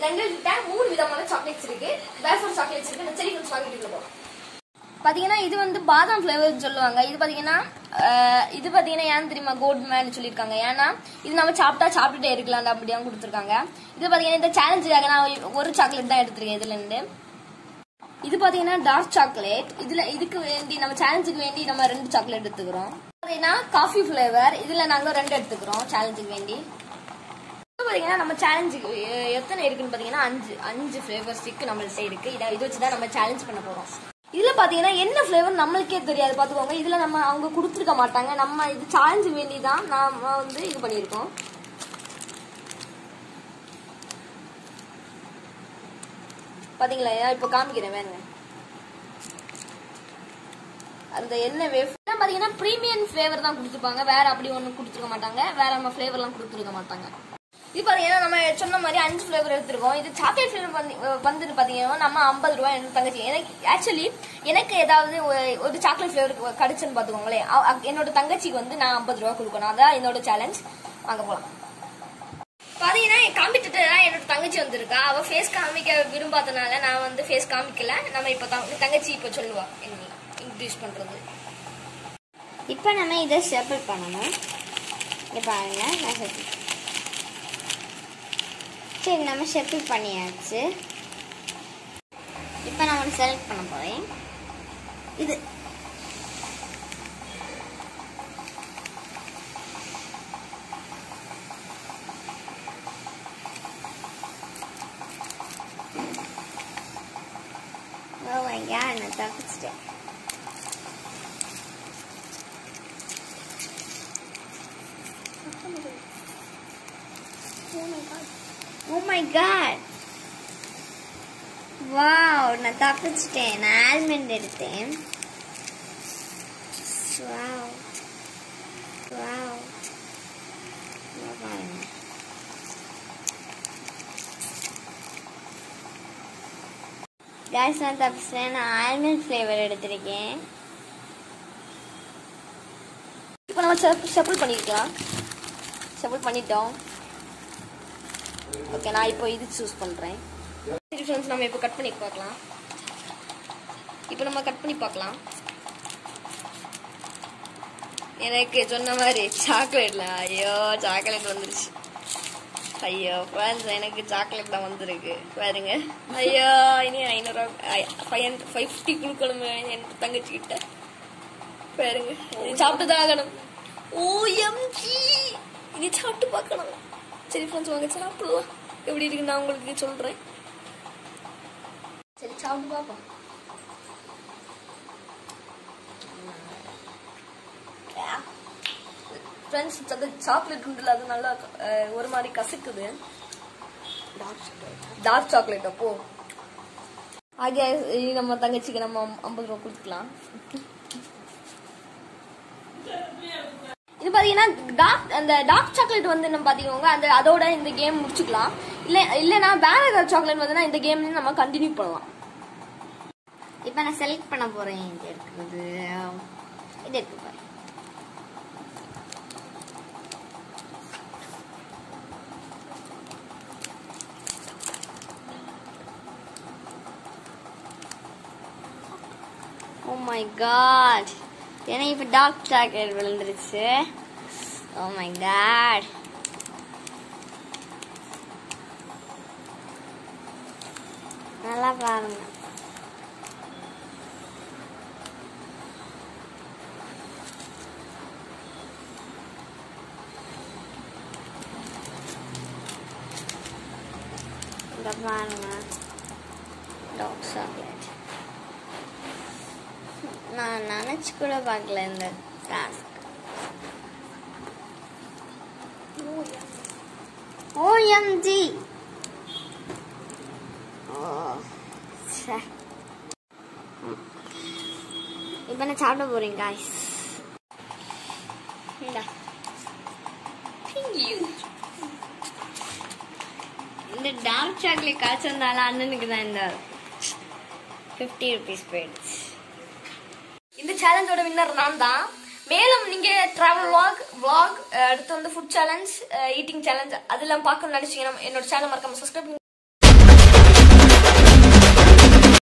எங்ககிட்ட மூணு விதமான சாக்லேட்ஸ் இருக்கு வேஃபர் சாக்லேட்ஸ் இருக்கு இந்த சரி ஃப்ரெண்ட்ஸ் வாங்கிட்டு இருக்கோம் பாத்தீங்கன்னா இது வந்து பாதாம் ஃபிளேவர் சொல்லுவாங்க இது பாத்தீங்கன்னா அஹ், இது பாத்தீங்கன்னா ஏன் தெரியுமா கோல்ட் மேன் சொல்லியிருக்காங்க ஏன்னா இது நம்ம சாப்பிட்டா சாப்பிட்டுட்டே இருக்கலாம் அப்படியா கொடுத்துருக்காங்க இது பாத்தீங்கன்னா இந்த சேலஞ்சுக்காக நான் ஒரு சாக்லேட் தான் எடுத்திருக்கேன் இதுல இருந்து இது பாத்தீங்கன்னா டார்க் சாக்லேட் இதுல இதுக்கு வேண்டி நம்ம சேலஞ்சுக்கு வேண்டி நம்ம ரெண்டு சாக்லேட் எடுத்துக்கிறோம் பாத்தீங்கன்னா காஃபி ஃபிளேவர் இதுல நாங்க ரெண்டு எடுத்துக்கிறோம் சேலஞ்சுக்கு வேண்டி இது பாத்தீங்கன்னா நம்ம சேலஞ்சுக்கு எத்தனை இருக்குன்னு பாத்தீங்கன்னா அஞ்சு அஞ்சு ஃபிளேவர் ஸ்டிக் நம்மள்ட்ட இருக்கு இதை இது வச்சு தான் நம்ம சேலஞ்ச் பண்ண போறோம் இதுல பாத்தீங்கன்னா என்ன ஃபிளேவர் நம்மளுக்கே தெரியாது பாத்துக்கோங்க இதுல நம்ம அவங்க கொடுத்துருக்க மாட்டாங்க நம்ம இது சேலஞ்சு வேண்டி தான் நாம வந்து இது பண்ணியிருக்கோம் பாத்தீங்களா இப்போ காமிக்கிறேன் வேணுங்க அந்த என்ன வேவ் பாத்தீங்கன்னா பிரீமியம் ஃபிளேவர் தான் கொடுத்துருப்பாங்க வேற அப்படி ஒன்றும் கொடுத்துருக்க மாட்டாங்க வேற நம்ம ஃபிளேவர்லாம் கொடுத்துருக்க மாட்டாங்க இது பாத்தீங்கன்னா நம்ம சொன்ன மாதிரி அஞ்சு ஃபிளேவர் எடுத்திருக்கோம் இது சாக்லேட் ஃபிளேவர் வந்து வந்துட்டு பாத்தீங்கன்னா நம்ம ஐம்பது ரூபாய் எனக்கு தங்கச்சி எனக்கு ஆக்சுவலி எனக்கு ஏதாவது ஒரு- ஒரு சாக்லேட் ஃபிளேவர் கிடைச்சுன்னு பாத்துக்கோங்களேன் அவ- அ- என்னோட தங்கச்சிக்கு வந்து நான் ஐம்பது ரூபாய் கொடுக்கணும் அதான் என்னோட சேலஞ்ச் வாங்க போலாம் பாத்தீங்கன்னா என் காம்பிட்டா என்னோட தங்கச்சி வந்திருக்கா அவ ஃபேஸ் காமிக்க விரும்பாதனால நான் வந்து ஃபேஸ் காமிக்கல நம்ம இப்ப தங்க- தங்கச்சி இப்ப சொல்லுவா இன்க்ரீஸ் பண்றது இப்போ நம்ம இதை ஷெப்பிள் பண்ணணும் இங்க பாருங்க நான் ஷெப்பிள் சரி நம்ம ஷெப்பிள் பண்ணியாச்சு இப்போ நான் ஒன்று செலக்ட் பண்ண போகிறேன் இது Oh my god, நான் தப்பிச்சிட்டேன் Oh my god. வாவ் நான் தப்பிச்சிட்டேன் நான் ஆல்மண்ட் எடுத்தேன் வாவ் வாவ் பாருங்க கேஸ் நான் தப்பிச்சிட்டேன் நான் ஆல்மண்ட் ஃப்ளேவர் எடுத்திருக்கேன் இப்போ நம்ம ஷப்பிள் பண்ணிருக்கலாம் ஷப்பிள் பண்ணிட்டோம் ஓகே நான் இப்போ இது சூஸ் பண்றேன் சரி ஃப்ரெண்ட்ஸ் நம்ம இப்போ கட் பண்ணி பார்க்கலாம் இப்போ நம்ம கட் பண்ணி பார்க்கலாம் எனக்கு சொன்ன மாதிரி சாக்லேட்ல ஐயோ சாக்லேட் வந்துருச்சு ஐயோ ஃப்ரெண்ட்ஸ் எனக்கு சாக்லேட் தான் வந்திருக்கு பாருங்க ஐயோ இனி ஐநூறுரூவா ஃபைவ் ஃபைவ் ஃபிஃப்டி கொடுக்கணுமே என் தங்கச்சி கிட்ட பாருங்க இது சாப்பிட்டு தான் ஆகணும் ஓஎம்ஜி இனி சாப்பிட்டு பார்க்கணும் சரி ஃப்ரெண்ட்ஸ் வாங்க சாப்பிடலாம் எப்படி இருக்கு நான் உங்களுக்கு சொல்றேன் சரி சாப்பிட்டு பார்ப்போம் ஃப்ரெண்ட்ஸ் அந்த சாக்லேட் உண்டுல அது நல்லா அஹ், ஒரு மாதிரி கசக்குது டார்க் சாக்லேட் அப்போ ஆகிய இனி நம்ம தங்கச்சிக்கு நம்ம ஐம்பது ரூபா கொடுத்துக்கலாம் இது பாத்தீங்கன்னா டார்க் அந்த டார்க் சாக்லேட் வந்து நம்ம பாத்தீங்கன்னா அந்த அதோட இந்த கேம் முடிச்சுக்கலாம் இல்ல இல்லனா வேற ஏதாவது சாக்லேட் வந்துன்னா இந்த கேம் நம்ம கண்டினியூ பண்ணலாம் இப்போ நான் செலக்ட் பண்ண போறேன் இது இருக்குது இது இருக்கு பாரு ஓ மை காட் ஏன்னா இப்போ டார்க் சாக்லேட் விழுந்துருச்சு ஓ மை காட் நல்லா பாருங்க இந்த பாருங்க டாக் சாக்லேட் நான் நினச்சி கூட பார்க்கல இந்த டாஸ்க் ஓஎம்ஜி இப்போ நான் சாப்பிட போறேன் காய்ஸ் இந்தா இந்த டார்க் சாக்லேட் காய்ச்சிருந்தால அண்ணனுக்கு தான் இந்த ஃபிஃப்டி ருபீஸ் போயிடுச்சு இந்த சேலஞ்சோட வின்னர் நான் தான் மேலும் நீங்க டிராவல் vlog vlog அடுத்து வந்து ஃபுட் சேலஞ்ச் ஈட்டிங் சேலஞ்ச் அதெல்லாம் பார்க்கணும்னு நினைச்சீங்கன்னா என்னோட சேனல் மறக்காம சப்ஸ்கிரைப்